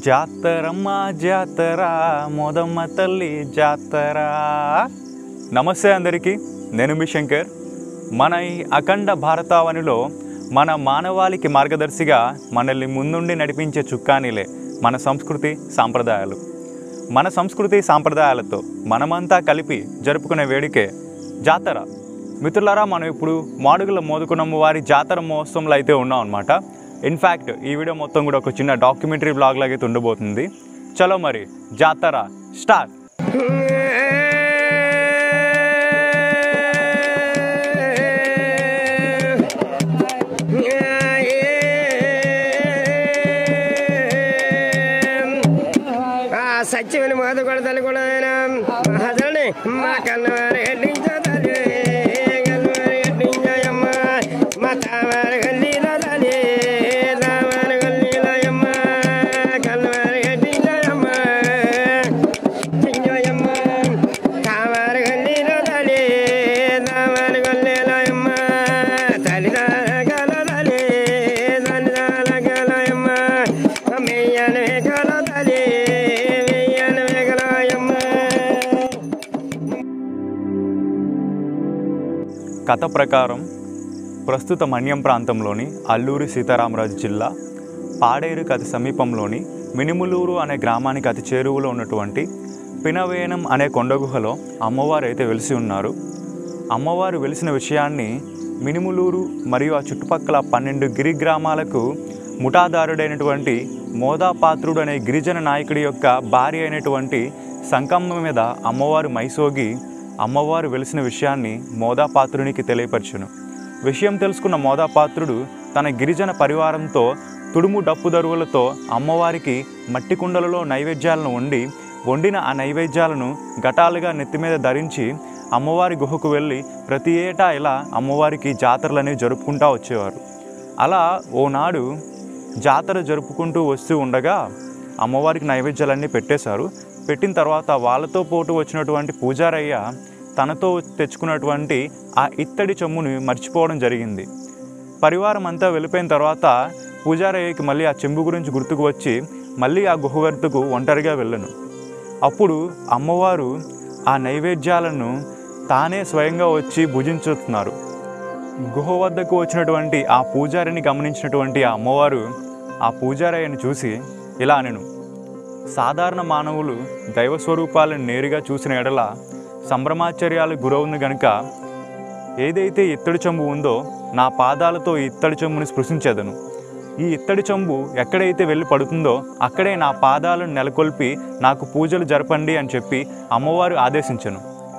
జాతరమ్మ జాతర మోదమ్మ తల్లి జాతర నమస్తే అందరికీ నేను మీ శంకర్ మన ఈ అఖండ భారతావనిలో మన మానవాళికి మార్గదర్శిగా మనల్ని ముందుండి నడిపించే చుక్కానీలే మన సంస్కృతి సాంప్రదాయాలు మన సంస్కృతి సాంప్రదాయాలతో మనమంతా కలిపి జరుపుకునే వేడుకే జాతర మిత్రులారా మనం ఇప్పుడు మాడుగుల మోదుకునమ్మ వారి జాతర మహోత్సవంలో అయితే ఉన్నాం అనమాట ఇన్ఫ్యాక్ట్ ఈ వీడియో మొత్తం కూడా ఒక చిన్న డాక్యుమెంటరీ బ్లాగ్ లాగా అయితే ఉండబోతుంది చలో మరి జాతర స్టార్ట్ సత్యమని మాత కూడా తల్లి కూడా మహాజని మా కన్నవారి గడ్డించో తల్లి కన్నవారి గడ్డించోయమ్మ మా తావారి గల్లీలో తల్లి తావారి గల్లీలోయమ్మ కన్నవారి గడ్డించోయమ్మ చింజోయమ్మ తావారి గల్లీలో తల్లి తావారి గల్లీలోయమ్మ తల్లి గల తల్లి తల్లి గలయమ్మ మెయ్యను గల తల్లి మెయ్యను గలయమ్మ కథ ప్రకారం ప్రస్తుత మన్యం ప్రాంతంలోని అల్లూరి సీతారామరాజు జిల్లా పాడేరు కథ సమీపంలోని మినిములూరు అనే గ్రామానికి అతి చేరువలో ఉన్నటువంటి పినవేనం అనే కొండగుహలో అమ్మవారు అయితే వెలిసి ఉన్నారు అమ్మవారు వెలిసిన విషయాన్ని మినిములూరు మరియు ఆ చుట్టుపక్కల పన్నెండు గిరి గ్రామాలకు ముఠాదారుడైనటువంటి మోదాపాత్రుడు అనే గిరిజన నాయకుడి యొక్క భార్య అయినటువంటి సంకమ్మ మీద అమ్మవారు మైసోగి అమ్మవారు వెలిసిన విషయాన్ని మోదాపాత్రునికి తెలియపరచును విషయం తెలుసుకున్న మోదాపాత్రుడు తన గిరిజన పరివారంతో తుడుము డప్పు దరువులతో అమ్మవారికి మట్టి కుండలలో నైవేద్యాలను వండి వండిన ఆ నైవేద్యాలను ఘటాలుగా నెత్తి మీద ధరించి అమ్మవారి గుహకు వెళ్ళి ప్రతి ఏటా ఇలా అమ్మవారికి జాతరలు అనేవి జరుపుకుంటూ వచ్చేవారు అలా ఓనాడు జాతర జరుపుకుంటూ వస్తూ ఉండగా అమ్మవారికి నైవేద్యాలన్నీ పెట్టేశారు పెట్టిన తర్వాత వాళ్ళతో పోటు వచ్చినటువంటి పూజారయ్య తనతో తెచ్చుకున్నటువంటి ఆ ఇత్తడి చెమ్ముని మర్చిపోవడం జరిగింది పరివారం అంతా వెళ్ళిపోయిన తర్వాత పూజారయ్యకి మళ్ళీ ఆ చెంబు గురించి గుర్తుకు వచ్చి మళ్ళీ ఆ గుహ వద్దకు ఒంటరిగా వెళ్ళను అప్పుడు అమ్మవారు ఆ నైవేద్యాలను తానే స్వయంగా వచ్చి భుజించుతున్నారు గుహ వద్దకు వచ్చినటువంటి ఆ పూజారిని గమనించినటువంటి ఆ అమ్మవారు ఆ పూజారయ్యను చూసి ఇలా అనెను సాధారణ మానవులు దైవ స్వరూపాలను నేరుగా చూసిన ఎడల సంభ్రమాచర్యాలు గురవును గనుక ఏదైతే ఇత్తడి చెంబు ఉందో నా పాదాలతో ఈ ఇత్తడి చెంబుని స్పృశించేదను ఈ ఇత్తడి చెంబు ఎక్కడైతే వెళ్ళి పడుతుందో అక్కడే నా పాదాలను నెలకొల్పి నాకు పూజలు జరపండి అని చెప్పి అమ్మవారు ఆదేశించను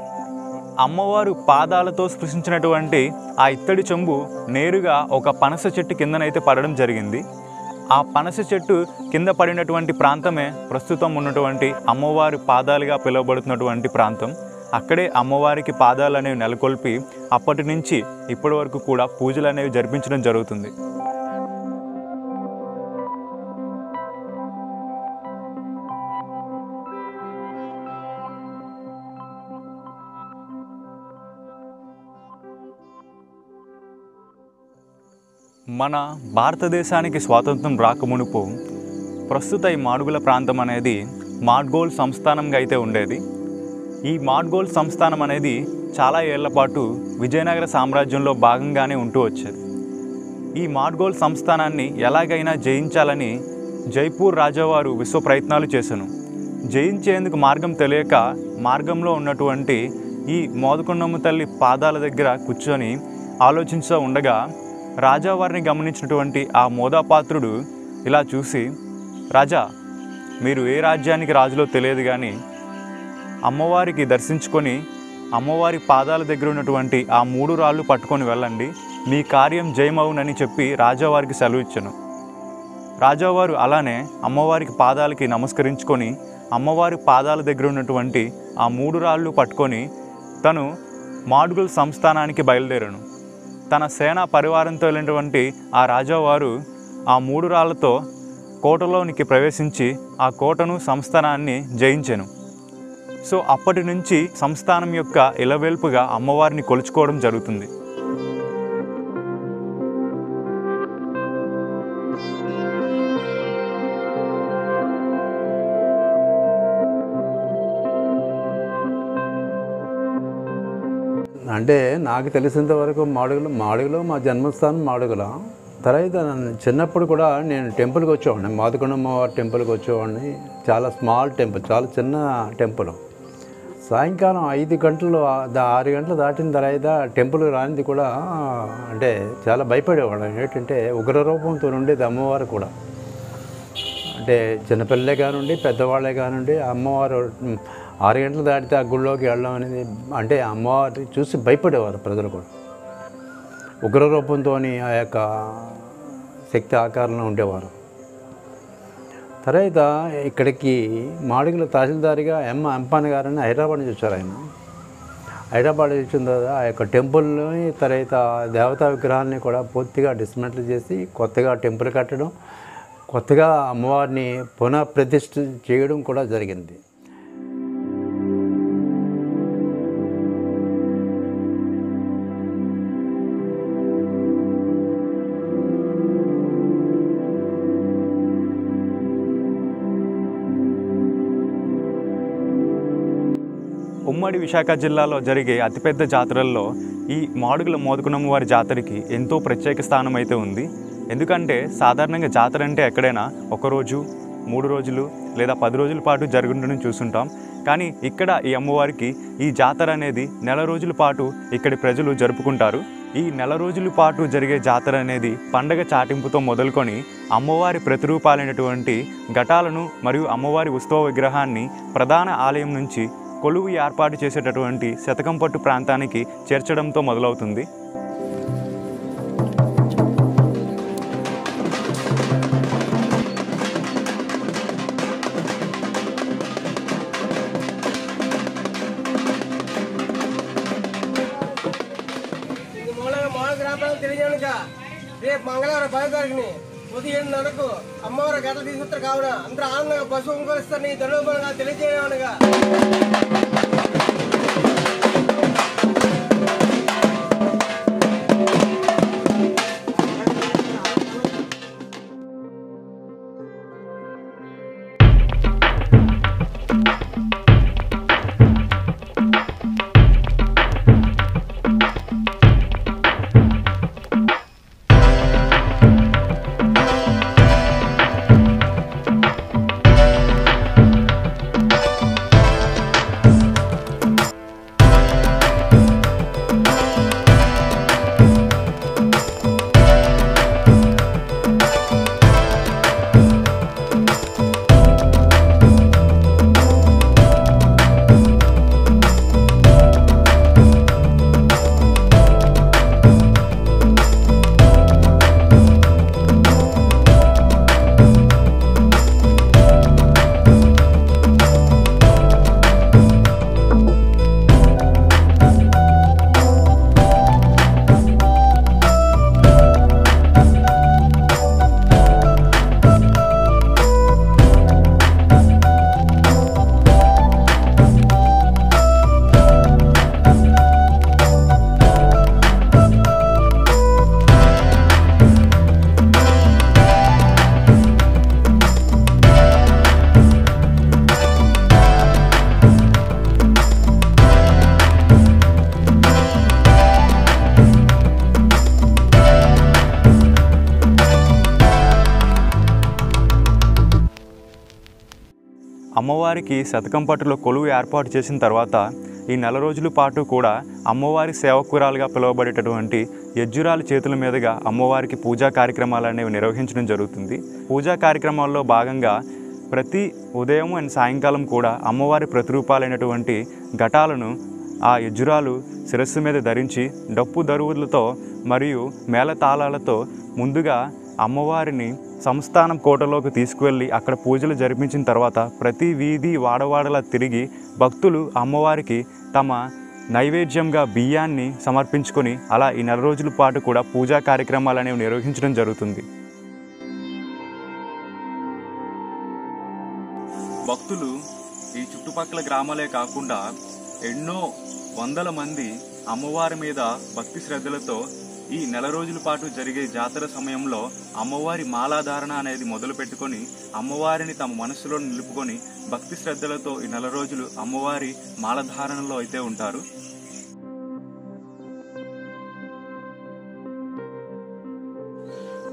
అమ్మవారు పాదాలతో స్పృశించినటువంటి ఆ ఇత్తడి చెంబు నేరుగా ఒక పనస చెట్టు కిందనైతే పడడం జరిగింది ఆ పనస చెట్టు కింద పడినటువంటి ప్రాంతమే ప్రస్తుతం ఉన్నటువంటి అమ్మవారి పాదాలుగా పిలువబడుతున్నటువంటి ప్రాంతం అక్కడే అమ్మవారికి పాదాలు అనేవి నెలకొల్పి అప్పటి నుంచి ఇప్పటి వరకు కూడా పూజలు అనేవి జరిపించడం జరుగుతుంది మన భారతదేశానికి స్వాతంత్రం రాకమునుపు ప్రస్తుత ఈ మాడుగుల ప్రాంతం అనేది మాడ్గోల్ సంస్థానంగా అయితే ఉండేది ఈ మాడ్గోల్ సంస్థానం అనేది చాలా ఏళ్ల పాటు విజయనగర సామ్రాజ్యంలో భాగంగానే ఉంటూ వచ్చేది ఈ మాడ్గోల్ సంస్థానాన్ని ఎలాగైనా జయించాలని జైపూర్ రాజావారు విశ్వ ప్రయత్నాలు చేశాను జయించేందుకు మార్గం తెలియక మార్గంలో ఉన్నటువంటి ఈ మోదకొండమ్మ తల్లి పాదాల దగ్గర కూర్చొని ఆలోచించుతూ ఉండగా రాజావారిని గమనించినటువంటి ఆ మోదాపాత్రుడు ఇలా చూసి రాజా మీరు ఏ రాజ్యానికి రాజులో తెలియదు కానీ అమ్మవారికి దర్శించుకొని అమ్మవారి పాదాల దగ్గర ఉన్నటువంటి ఆ మూడు రాళ్ళు పట్టుకొని వెళ్ళండి మీ కార్యం జయమవునని చెప్పి రాజావారికి సెలవు ఇచ్చాను రాజావారు అలానే అమ్మవారికి పాదాలకి నమస్కరించుకొని అమ్మవారి పాదాల దగ్గర ఉన్నటువంటి ఆ మూడు రాళ్ళు పట్టుకొని తను మాడుగుల సంస్థానానికి బయలుదేరాను తన సేనా పరివారంతో వెళ్ళినటువంటి ఆ రాజావారు ఆ మూడు రాళ్లతో కోటలోనికి ప్రవేశించి ఆ కోటను సంస్థానాన్ని జయించాను సో అప్పటి నుంచి సంస్థానం యొక్క ఇలవేల్పుగా అమ్మవారిని కొలుచుకోవడం జరుగుతుంది అంటే నాకు తెలిసినంత వరకు మాడుగులు మాడుగులో మా జన్మస్థానం మాడుగుల తర్వాత నన్ను చిన్నప్పుడు కూడా నేను టెంపుల్కి వచ్చేవాడిని మాదుకొండమ్మ టెంపుల్కి వచ్చేవాడిని చాలా స్మాల్ టెంపుల్ చాలా చిన్న టెంపుల్ సాయంకాలం ఐదు గంటలు దా- ఆరు గంటలు దాటిన తర్వాత టెంపుల్ రానిది కూడా అంటే చాలా భయపడేవాడు ఏంటంటే ఉగ్రరూపంతో ఉండేది అమ్మవారు కూడా అంటే చిన్నపిల్లలే కానివ్వండి పెద్దవాళ్ళే కానివ్వండి అమ్మవారు ఉమ్, ఆరు గంటలు దాటితే ఆ గుళ్ళోకి వెళ్ళడం అనేది అంటే అమ్మవారిని చూసి భయపడేవారు ప్రజలు కూడా ఉగ్రరూపంతో ఆ యొక్క శక్తి ఆకారంలో ఉండేవారు తర్వాత ఇక్కడికి మాడుగుల తహసీల్దారిగా ఎం అంపాన్ గారని హైదరాబాద్ నుంచి వచ్చారు ఆయన హైదరాబాద్ నుంచి వచ్చిన తర్వాత ఆ యొక్క టెంపుల్ని తర్వాత దేవతా విగ్రహాన్ని కూడా పూర్తిగా డిస్మెంటల్ చేసి కొత్తగా టెంపుల్ కట్టడం కొత్తగా అమ్మవారిని పునః ప్రతిష్ఠ చేయడం కూడా జరిగింది ఉమ్మడి విశాఖ జిల్లాలో జరిగే అతిపెద్ద జాతరల్లో ఈ మాడుగుల మోదుకునమ్మ వారి జాతరకి ఎంతో ప్రత్యేక స్థానం అయితే ఉంది ఎందుకంటే సాధారణంగా జాతర అంటే ఎక్కడైనా ఒక రోజు మూడు రోజులు లేదా పది రోజుల పాటు జరుగుతుండడం చూస్తుంటాం కానీ ఇక్కడ ఈ అమ్మవారికి ఈ జాతర అనేది నెల రోజుల పాటు ఇక్కడి ప్రజలు జరుపుకుంటారు ఈ నెల రోజుల పాటు జరిగే జాతర అనేది పండగ చాటింపుతో మొదలుకొని అమ్మవారి ప్రతిరూపాలైనటువంటి ఘటాలను మరియు అమ్మవారి ఉత్సవ విగ్రహాన్ని ప్రధాన ఆలయం నుంచి కొలువు ఏర్పాటు చేసేటటువంటి శతకం పట్టు ప్రాంతానికి చేర్చడంతో మొదలవుతుంది ఇందు మూలంగా మామూలు గ్రామాలకు తెలియజేయనుక రేపు మంగళవారం పదో తారీఖుని ఉదయం ఏడున్నరకు అమ్మవారి గట్ల తీసుకొస్తారు కావున అందరూ ఆనందంగా పశువు ఇంకొస్తారు నీ ధనుబంగా తెలియజేయనుగా అమ్మవారికి శతకం పట్టులో కొలువు ఏర్పాటు చేసిన తర్వాత ఈ నెల రోజుల పాటు కూడా అమ్మవారి సేవకురాలుగా పిలువబడేటటువంటి యజ్జురాల చేతుల మీదుగా అమ్మవారికి పూజా కార్యక్రమాలు అనేవి నిర్వహించడం జరుగుతుంది పూజా కార్యక్రమాల్లో భాగంగా ప్రతి ఉదయం అండ్ సాయంకాలం కూడా అమ్మవారి ప్రతిరూపాలైనటువంటి ఘటాలను ఆ యజ్జురాలు శిరస్సు మీద ధరించి డప్పు దరువులతో మరియు మేళతాళాలతో ముందుగా అమ్మవారిని సంస్థానం కోటలోకి తీసుకువెళ్ళి అక్కడ పూజలు జరిపించిన తర్వాత ప్రతి వీధి వాడవాడలా తిరిగి భక్తులు అమ్మవారికి తమ నైవేద్యంగా బియ్యాన్ని సమర్పించుకొని అలా ఈ నెల రోజుల పాటు కూడా పూజా కార్యక్రమాలు అనేవి నిర్వహించడం జరుగుతుంది భక్తులు ఈ చుట్టుపక్కల గ్రామాలే కాకుండా ఎన్నో వందల మంది అమ్మవారి మీద భక్తి శ్రద్ధలతో ఈ నెల రోజుల పాటు జరిగే జాతర సమయంలో అమ్మవారి మాలాధారణ అనేది మొదలు పెట్టుకొని అమ్మవారిని తమ మనసులో నిలుపుకొని భక్తి శ్రద్ధలతో ఈ నెల రోజులు అమ్మవారి మాలధారణలో అయితే ఉంటారు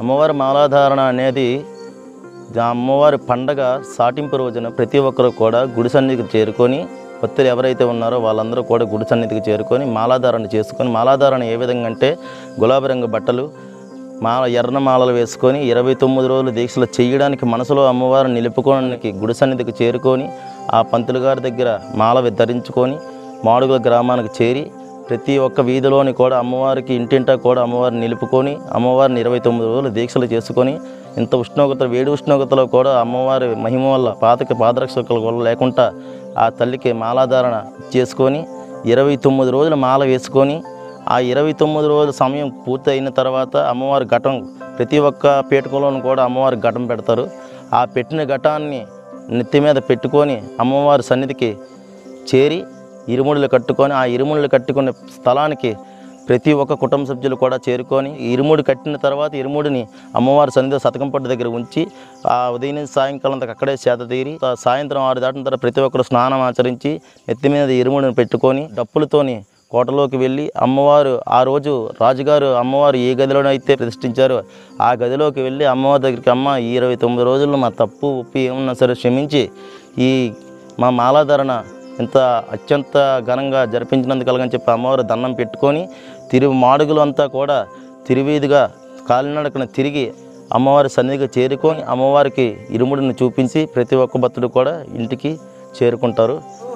అమ్మవారి మాలాధారణ అనేది ఆ అమ్మవారి పండగ సాటింపు రోజున ప్రతి ఒక్కరు కూడా గుడి సన్నిధికి చేరుకొని భక్తులు ఎవరైతే ఉన్నారో వాళ్ళందరూ కూడా గుడి సన్నిధికి చేరుకొని మాలాధారణ చేసుకొని మాలాధారణ ఏ విధంగా అంటే గులాబీ రంగు బట్టలు మాల ఎర్ర మాలలు వేసుకొని ఇరవై తొమ్మిది రోజులు దీక్షలు చేయడానికి మనసులో అమ్మవారిని నిలుపుకోవడానికి గుడి సన్నిధికి చేరుకొని ఆ పంతులు గారి దగ్గర మాల ధరించుకొని మాడుగుల గ్రామానికి చేరి ప్రతి ఒక్క వీధిలోని కూడా అమ్మవారికి ఇంటింటా కూడా అమ్మవారిని నిలుపుకొని అమ్మవారిని ఇరవై తొమ్మిది రోజులు దీక్షలు చేసుకొని ఇంత ఉష్ణోగ్రత వేడి ఉష్ణోగ్రతలో కూడా అమ్మవారి మహిమ వల్ల పాతకి పాదరక్షకుల వల్ల లేకుండా ఆ తల్లికి మాలాధారణ చేసుకొని ఇరవై తొమ్మిది రోజులు మాల వేసుకొని ఆ ఇరవై తొమ్మిది రోజుల సమయం పూర్తి అయిన తర్వాత అమ్మవారి ఘటం ప్రతి ఒక్క పీఠకంలోనూ కూడా అమ్మవారి ఘటం పెడతారు ఆ పెట్టిన ఘటాన్ని నెత్తి మీద పెట్టుకొని అమ్మవారి సన్నిధికి చేరి ఇరుముడులు కట్టుకొని ఆ ఇరుముడులు కట్టుకునే స్థలానికి ప్రతి ఒక్క కుటుంబ సభ్యులు కూడా చేరుకొని ఇరుముడి కట్టిన తర్వాత ఇరుముడిని అమ్మవారి సన్నిధి శతకం పట్టు దగ్గర ఉంచి ఆ ఉదయం నుంచి సాయంకాలం దాకా అక్కడే చేత తీరి ఆ సాయంత్రం ఆరు దాటిన తర్వాత ప్రతి ఒక్కరు స్నానం ఆచరించి నెత్తి మీద ఇరుముడిని పెట్టుకొని డప్పులతోని కోటలోకి వెళ్ళి అమ్మవారు ఆ రోజు రాజుగారు అమ్మవారు ఏ గదిలోనైతే ప్రతిష్ఠించారో ఆ గదిలోకి వెళ్ళి అమ్మవారి దగ్గరికి అమ్మ ఈ ఇరవై తొమ్మిది రోజుల్లో మా తప్పు ఉప్పు ఏమన్నా సరే క్షమించి ఈ మా మాలాధారణ ఇంత అత్యంత ఘనంగా జరిపించినందుకు కలగని చెప్పి అమ్మవారు దండం పెట్టుకొని తిరుగు మాడుగులు అంతా కూడా తిరువీధిగా కాలినడకన తిరిగి అమ్మవారి సన్నిధికి చేరుకొని అమ్మవారికి ఇరుముడిని చూపించి ప్రతి ఒక్క భక్తుడు కూడా ఇంటికి చేరుకుంటారు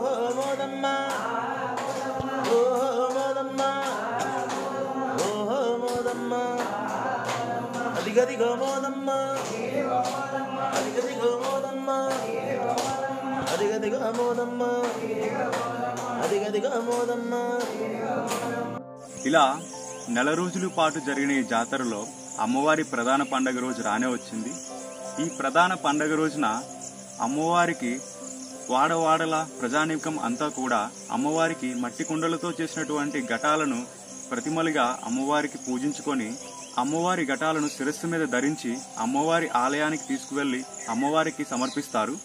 ఇలా నెల రోజుల పాటు జరిగిన ఈ జాతరలో అమ్మవారి ప్రధాన పండగ రోజు రానే వచ్చింది ఈ ప్రధాన పండగ రోజున అమ్మవారికి వాడవాడల ప్రజానీకం అంతా కూడా అమ్మవారికి మట్టి కుండలతో చేసినటువంటి ఘటాలను ప్రతిమలుగా అమ్మవారికి పూజించుకొని అమ్మవారి ఘటాలను శిరస్సు మీద ధరించి అమ్మవారి ఆలయానికి తీసుకువెళ్లి అమ్మవారికి సమర్పిస్తారు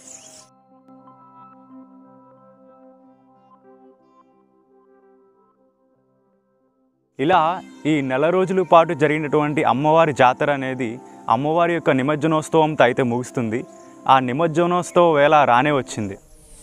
ఇలా ఈ నెల రోజుల పాటు జరిగినటువంటి అమ్మవారి జాతర అనేది అమ్మవారి యొక్క నిమజ్జనోత్సవంతో అయితే ముగుస్తుంది ఆ నిమజ్జనోత్సవ వేళ రానే వచ్చింది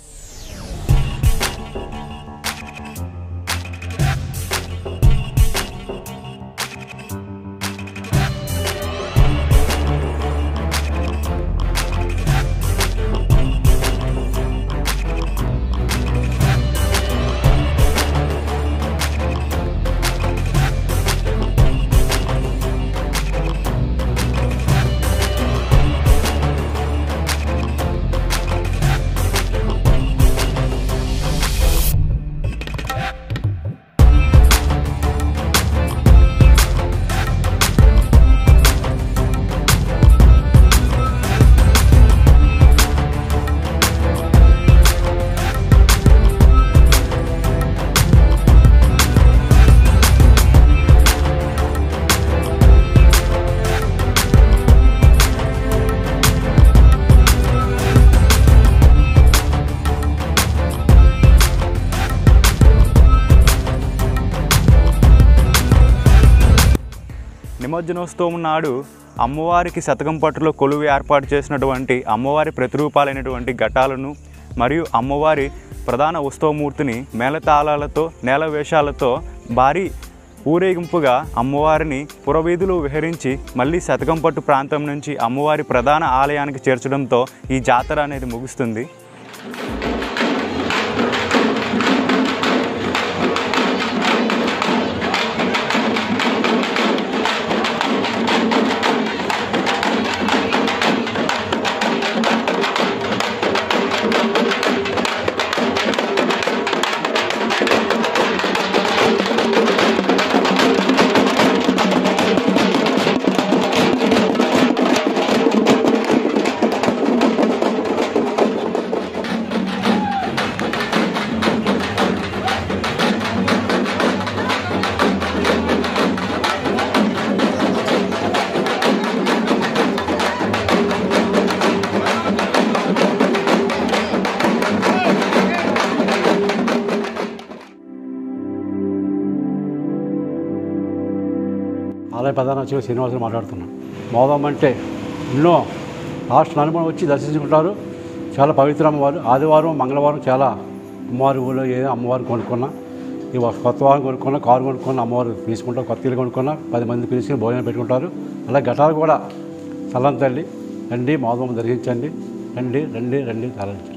నిమజ్జనోత్సవం నాడు అమ్మవారికి శతకం పట్టులో కొలువు ఏర్పాటు చేసినటువంటి అమ్మవారి ప్రతిరూపాలైనటువంటి ఘటాలను మరియు అమ్మవారి ప్రధాన ఉత్సవమూర్తిని మేళతాళాలతో నేల వేషాలతో భారీ ఊరేగింపుగా అమ్మవారిని పురవీధులు విహరించి మళ్ళీ శతకం పట్టు ప్రాంతం నుంచి అమ్మవారి ప్రధాన ఆలయానికి చేర్చడంతో ఈ జాతర అనేది ముగుస్తుంది ఆలయ ప్రధాన వచ్చి శ్రీనివాసులు మాట్లాడుతున్నాను మోదం అంటే ఎన్నో రాష్ట్ర అనుభవం వచ్చి దర్శించుకుంటారు చాలా పవిత్ర అమ్మవారు ఆదివారం మంగళవారం చాలా అమ్మవారి ఊళ్ళో ఏ అమ్మవారు కొనుక్కున్నా ఈ ఒక కొత్త వారం కొనుక్కున్నా కారు కొనుక్కున్న అమ్మవారు తీసుకుంటారు కొత్త ఇల్లు కొనుక్కున్నా పది మంది పిలిచి భోజనం పెట్టుకుంటారు అలా ఘటాలు కూడా చల్లని తల్లి రండి మోదం దర్శించండి రండి రండి రండి తరలించండి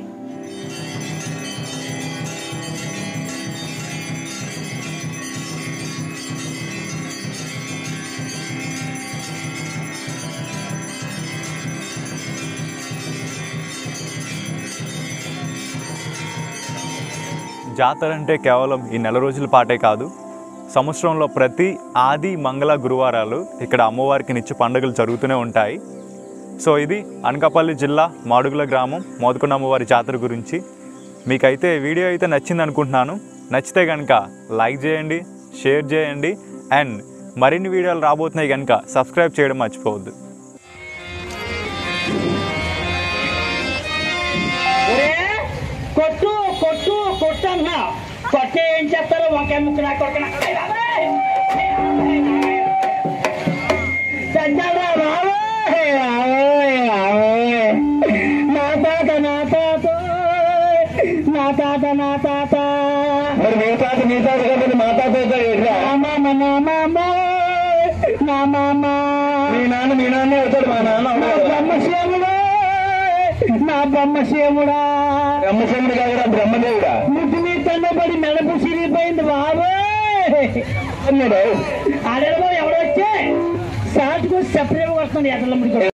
జాతర అంటే కేవలం ఈ నెల రోజుల పాటే కాదు సంవత్సరంలో ప్రతి ఆది మంగళ గురువారాలు ఇక్కడ అమ్మవారికి నిత్య పండుగలు జరుగుతూనే ఉంటాయి సో ఇది అనకాపల్లి జిల్లా మాడుగుల గ్రామం మోదకొండ అమ్మవారి జాతర గురించి మీకైతే వీడియో అయితే నచ్చింది అనుకుంటున్నాను నచ్చితే కనుక లైక్ చేయండి షేర్ చేయండి అండ్ మరిన్ని వీడియోలు రాబోతున్నాయి కనుక సబ్స్క్రైబ్ చేయడం మర్చిపోవద్దు ఒరే కొట్టు కొట్టు కొట్టు అన్నా కొట్టే ఏం చేస్తారు వంకాయ ముక్క నా కొడుకు నా తాత నా తాత నా తాత నా తాత మరి మీ తాత మీ తాత కాబట్టి మా తాత నా మామ నా మామ నా మామ మీ నాన్న మీ నాన్న అవుతాడు మా నాన్న నా బ్రహ్మశివుడు నా బ్రహ్మశివుడా బ్రహ్మశివుడు కాదురా బ్రహ్మదేవుడా ముద్దు మీ తండ్రి మెడపు సిరిపోయింది బాబు అన్నాడు ఆడేమో ఎవడొచ్చే సాటుకు సెపరేట్ వస్తుంది ఎట్ల